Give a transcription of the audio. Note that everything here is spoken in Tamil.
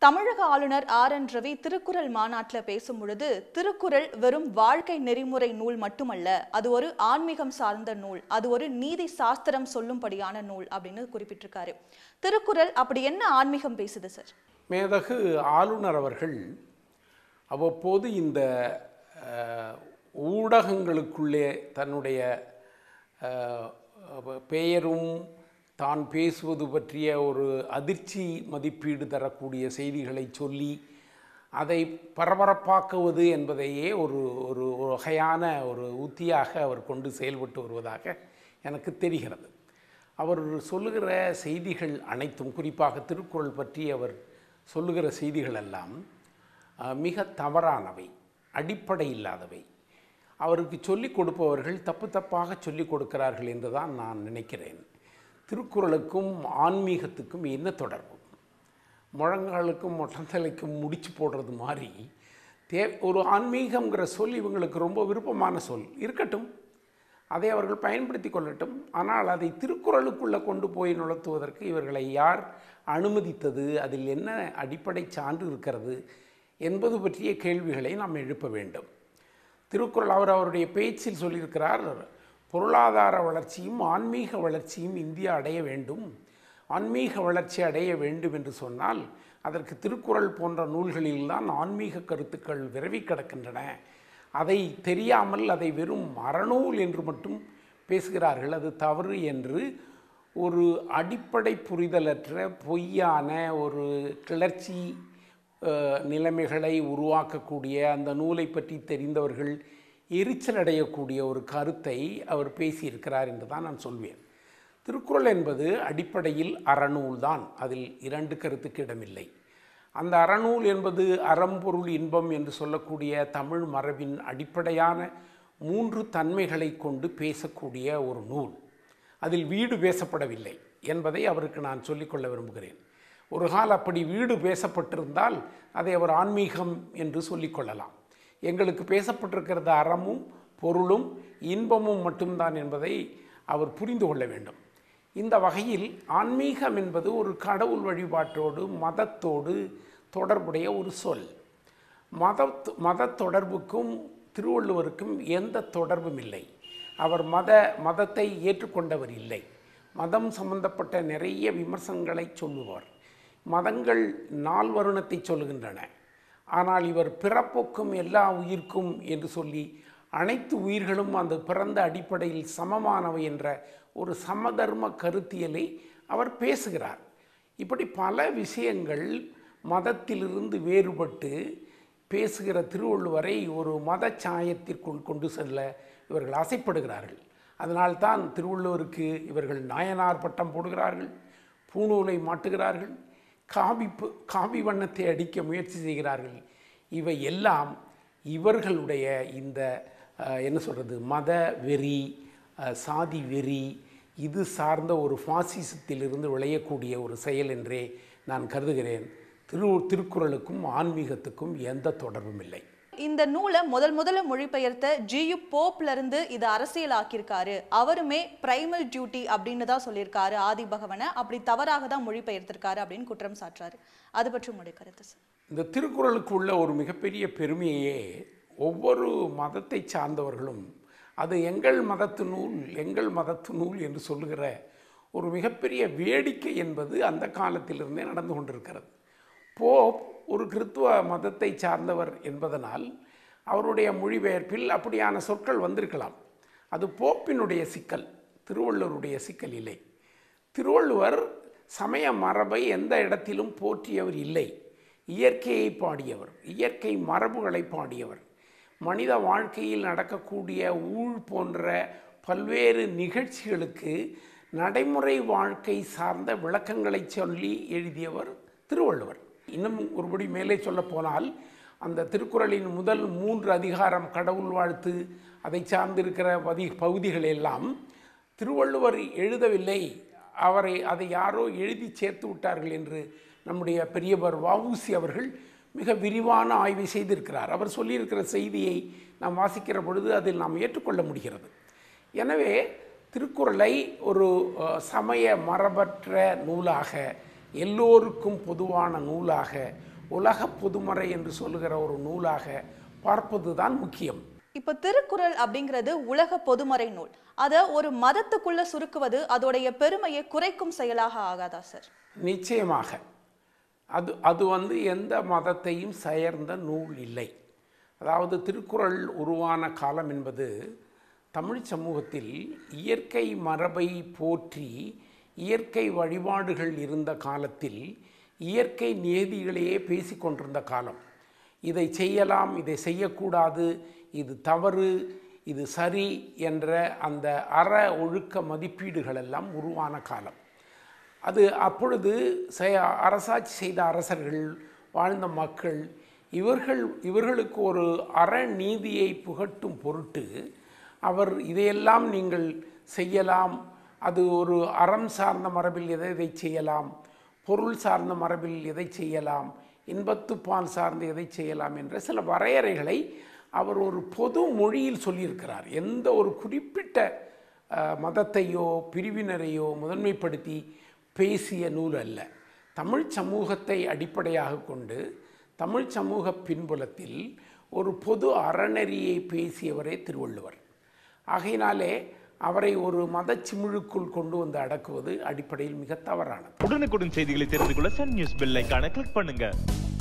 தமிழக ஆளுநர் ஆர் என் ரவி திருக்குறள் மாநாட்டில் பேசும் பொழுது திருக்குறள் வெறும் வாழ்க்கை நெறிமுறை நூல் மட்டுமல்ல அது ஒரு ஆன்மீகம் சார்ந்த நூல் அது ஒரு நீதி சாஸ்திரம் சொல்லும்படியான நூல் அப்படின்னு குறிப்பிட்டிருக்காரு திருக்குறள் அப்படி என்ன ஆன்மீகம் பேசுது சார் மேதகு ஆளுநர் அவர்கள் அவ்வப்போது இந்த அஹ், ஊடகங்களுக்குள்ளே தன்னுடைய அஹ், பெயரும் தான் பேசுவது பற்றிய ஒரு அதிர்ச்சி மதிப்பீடு தரக்கூடிய செய்திகளை சொல்லி அதை பரபரப்பாக்குவது என்பதையே ஒரு ஒரு ஒரு வகையான ஒரு உத்தியாக அவர் கொண்டு செயல்பட்டு வருவதாக எனக்கு தெரிகிறது அவர் சொல்லுகிற செய்திகள் அனைத்தும் குறிப்பாக திருக்குறள் பற்றி அவர் சொல்லுகிற செய்திகள் எல்லாம் அஹ், மிக தவறானவை அடிப்படை இல்லாதவை அவருக்கு சொல்லிக் கொடுப்பவர்கள் தப்பு தப்பாக சொல்லிக் கொடுக்கிறார்கள் என்று தான் நான் நினைக்கிறேன் திருக்குறளுக்கும் ஆன்மீகத்துக்கும் என்ன தொடர்பு முழங்காலுக்கும் மொட்டந்தலைக்கும் முடிச்சு போடுறது மாதிரி தே ஒரு ஆன்மீகங்கிற சொல் இவங்களுக்கு ரொம்ப விருப்பமான சொல் இருக்கட்டும் அதை அவர்கள் பயன்படுத்தி கொள்ளட்டும் ஆனால் அதை திருக்குறளுக்குள்ளே கொண்டு போய் நுழைத்துவதற்கு இவர்களை யார் அனுமதித்தது அதில் என்ன அடிப்படை சான்று இருக்கிறது என்பது பற்றிய கேள்விகளை நாம் எழுப்ப வேண்டும் திருக்குறள் அவர் அவருடைய பேச்சில் சொல்லியிருக்கிறார் பொருளாதார வளர்ச்சியும் ஆன்மீக வளர்ச்சியும் இந்தியா அடைய வேண்டும் ஆன்மீக வளர்ச்சி அடைய வேண்டும் என்று சொன்னால் அதற்கு திருக்குறள் போன்ற நூல்களில்தான் ஆன்மீக கருத்துக்கள் விரவி கிடக்கின்றன அதை தெரியாமல் அதை வெறும் அறநூல் என்று மட்டும் பேசுகிறார்கள் அது தவறு என்று ஒரு அடிப்படை புரிதலற்ற பொய்யான ஒரு கிளர்ச்சி அஹ், நிலைமைகளை உருவாக்கக்கூடிய அந்த நூலை பற்றி தெரிந்தவர்கள் எரிச்சல் அடையக்கூடிய ஒரு கருத்தை அவர் பேசியிருக்கிறார் என்று தான் நான் சொல்வேன் திருக்குறள் என்பது அடிப்படையில் அறநூல் தான் அதில் இரண்டு கருத்துக்கு இடமில்லை அந்த அறநூல் என்பது அறம்பொருள் இன்பம் என்று சொல்லக்கூடிய தமிழ் மரபின் அடிப்படையான மூன்று தன்மைகளை கொண்டு பேசக்கூடிய ஒரு நூல் அதில் வீடு பேசப்படவில்லை என்பதை அவருக்கு நான் சொல்லிக்கொள்ள விரும்புகிறேன் ஒரு கால் அப்படி வீடு பேசப்பட்டிருந்தால் அதை அவர் ஆன்மீகம் என்று சொல்லிக்கொள்ளலாம் எங்களுக்கு பேசப்பட்டிருக்கிறது அறமும் பொருளும் இன்பமும் மட்டும்தான் என்பதை அவர் புரிந்து கொள்ள வேண்டும் இந்த வகையில் ஆன்மீகம் என்பது ஒரு கடவுள் வழிபாட்டோடு மதத்தோடு தொடர்புடைய ஒரு சொல் மத மத தொடர்புக்கும் திருவள்ளுவருக்கும் எந்த தொடர்பும் இல்லை அவர் மத மதத்தை ஏற்றுக்கொண்டவர் இல்லை மதம் சம்பந்தப்பட்ட நிறைய விமர்சனங்களை சொல்லுவார் மதங்கள் நால் வருணத்தை சொல்லுகின்றன ஆனால் இவர் பிறப்புக்கும் எல்லா உயிர்க்கும் என்று சொல்லி அனைத்து உயிர்களும் அந்த பிறந்த அடிப்படையில் சமமானவை என்ற ஒரு சமதர்ம கருத்தியலை அவர் பேசுகிறார் இப்படி பல விஷயங்கள் மதத்திலிருந்து வேறுபட்டு பேசுகிற திருவள்ளுவரை ஒரு மத சாயத்திற்குள் கொண்டு செல்ல இவர்கள் ஆசைப்படுகிறார்கள் அதனால்தான் திருவள்ளுவருக்கு இவர்கள் நாயனார் பட்டம் போடுகிறார்கள் பூணூலை மாட்டுகிறார்கள் காவி பு- காவி வண்ணத்தை அடிக்க முயற்சி செய்கிறார்கள் இவை எல்லாம் இவர்களுடைய இந்த அஹ், என்ன சொல்கிறது மத வெறி அஹ், சாதி வெறி இது சார்ந்த ஒரு பாசிசத்திலிருந்து விளையக்கூடிய ஒரு செயல் என்றே நான் கருதுகிறேன் திரு திருக்குறளுக்கும் ஆன்மீகத்துக்கும் எந்த தொடர்பும் இல்லை இந்த நூலை முதல் முதல்ல மொழிபெயர்த்த ஜியு போப்ல இருந்து இதை அரசியலாக்கியிருக்காரு அவருமே பிரைமல் டியூட்டி அப்படின்னு தான் சொல்லியிருக்காரு ஆதி பகவனை அப்படி தவறாக தான் மொழிபெயர்த்திருக்காரு அப்படின்னு குற்றம் சாட்டுறாரு அது பற்றி உங்களுடைய கருத்து சார் இந்த திருக்குறளுக்கு உள்ள ஒரு மிகப்பெரிய பெருமையே ஒவ்வொரு மதத்தை சார்ந்தவர்களும் அது எங்கள் மதத்து நூல் எங்கள் மதத்து நூல் என்று சொல்லுகிற ஒரு மிகப்பெரிய வேடிக்கை என்பது அந்த காலத்திலிருந்தே நடந்து கொண்டிருக்கிறது போப் ஒரு கிறித்துவ மதத்தை சார்ந்தவர் என்பதனால் அவருடைய மொழிபெயர்ப்பில் அப்படியான சொற்கள் வந்திருக்கலாம் அது போப்பினுடைய சிக்கல் திருவள்ளுவருடைய சிக்கல் இல்லை திருவள்ளுவர் சமய மரபை எந்த இடத்திலும் போற்றியவர் இல்லை இயற்கையை பாடியவர் இயற்கை மரபுகளை பாடியவர் மனித வாழ்க்கையில் நடக்கக்கூடிய ஊழ் போன்ற பல்வேறு நிகழ்ச்சிகளுக்கு நடைமுறை வாழ்க்கை சார்ந்த விளக்கங்களை சொல்லி எழுதியவர் திருவள்ளுவர் இன்னும் ஒருபடி மேலே சொல்லப் போனால் அந்த திருக்குறளின் முதல் மூன்று அதிகாரம் கடவுள் வாழ்த்து அதை சார்ந்திருக்கிற பதி பகுதிகள் எல்லாம் திருவள்ளுவர் எழுதவில்லை அவரை அதை யாரோ எழுதி சேர்த்து விட்டார்கள் என்று நம்முடைய பெரியவர் வஉசி அவர்கள் மிக விரிவான ஆய்வை செய்திருக்கிறார் அவர் சொல்லியிருக்கிற செய்தியை நாம் வாசிக்கிற பொழுது அதில் நாம் ஏற்றுக்கொள்ள முடிகிறது எனவே திருக்குறளை ஒரு அஹ், சமய மரபற்ற நூலாக எல்லோருக்கும் பொதுவான நூலாக உலக பொதுமறை என்று சொல்லுகிற ஒரு நூலாக பார்ப்பதுதான் முக்கியம் இப்போ திருக்குறள் அப்படிங்கிறது உலக பொதுமறை நூல் அதை ஒரு மதத்துக்குள்ள சுருக்குவது அதோடைய பெருமையை குறைக்கும் செயலாக ஆகாதா சார் நிச்சயமாக அது அது வந்து எந்த மதத்தையும் சேர்ந்த நூல் இல்லை அதாவது திருக்குறள் உருவான காலம் என்பது தமிழ் சமூகத்தில் இயற்கை மரபை போற்றி இயற்கை வழிபாடுகள் இருந்த காலத்தில் இயற்கை நியதிகளையே பேசிக்கொண்டிருந்த காலம் இதை செய்யலாம் இதை செய்யக்கூடாது இது தவறு இது சரி என்ற அந்த அற ஒழுக்க மதிப்பீடுகள் எல்லாம் உருவான காலம் அது அப்பொழுது செய அரசாட்சி செய்த அரசர்கள் வாழ்ந்த மக்கள் இவர்கள் இவர்களுக்கு ஒரு அறநீதியை புகட்டும் பொருட்டு அவர் இதையெல்லாம் நீங்கள் செய்யலாம் அது ஒரு அறம் சார்ந்த மரபில் எதை எதை செய்யலாம் பொருள் சார்ந்த மரபில் எதை செய்யலாம் இன்பத்துப்பால் சார்ந்து எதை செய்யலாம் என்ற சில வரையறைகளை அவர் ஒரு பொது மொழியில் சொல்லியிருக்கிறார் எந்த ஒரு குறிப்பிட்ட அஹ், மதத்தையோ பிரிவினரையோ முதன்மைப்படுத்தி பேசிய நூல் அல்ல தமிழ் சமூகத்தை அடிப்படையாக கொண்டு தமிழ் சமூக பின்புலத்தில் ஒரு பொது அறநெறியை பேசியவரே திருவள்ளுவர் ஆகையினாலே அவரை ஒரு மதச்சிமிழுக்குள் கொண்டு வந்து அடக்குவது அடிப்படையில் மிக தவறானது உடனுக்குடன் செய்திகளை தெரிந்து கொள்ள சன் நியூஸ் பெல் ஐகானை கிளிக் பண்ணுங்க